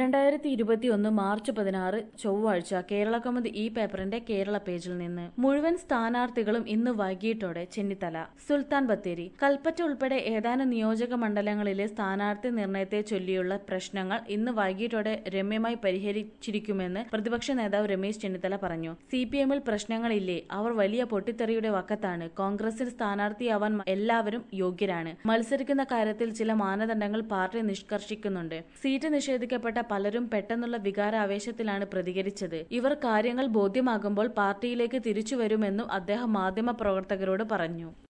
രണ്ടായിരത്തി ഇരുപത്തിയൊന്ന് മാർച്ച് പതിനാറ് ചൊവ്വാഴ്ച കേരള കൗമുദി ഈ പേപ്പറിന്റെ കേരള പേജിൽ നിന്ന് മുഴുവൻ സ്ഥാനാർത്ഥികളും ഇന്ന് വൈകിട്ടോടെ ചെന്നിത്തല സുൽത്താൻ ബത്തേരി കൽപ്പറ്റ ഉൾപ്പെടെ ഏതാനും നിയോജക മണ്ഡലങ്ങളിലെ സ്ഥാനാർത്ഥി നിർണയത്തെ ചൊല്ലിയുള്ള പ്രശ്നങ്ങൾ ഇന്ന് വൈകിട്ടോടെ രമ്യമായി പരിഹരിച്ചിരിക്കുമെന്ന് പ്രതിപക്ഷ നേതാവ് രമേശ് ചെന്നിത്തല പറഞ്ഞു സി പി എമ്മിൽ പ്രശ്നങ്ങളില്ലേ അവർ വലിയ പൊട്ടിത്തെറിയുടെ വക്കത്താണ് കോൺഗ്രസിൽ സ്ഥാനാർത്ഥിയാവാൻ എല്ലാവരും യോഗ്യരാണ് മത്സരിക്കുന്ന കാര്യത്തിൽ ചില മാനദണ്ഡങ്ങൾ പാർട്ടി നിഷ്കർഷിക്കുന്നുണ്ട് സീറ്റ് നിഷേധിക്കപ്പെട്ട പലരും പെട്ടെന്നുള്ള വികാരാവേശത്തിലാണ് പ്രതികരിച്ചത് ഇവർ കാര്യങ്ങൾ ബോധ്യമാകുമ്പോൾ പാർട്ടിയിലേക്ക് തിരിച്ചുവരുമെന്നും അദ്ദേഹം മാധ്യമപ്രവർത്തകരോട് പറഞ്ഞു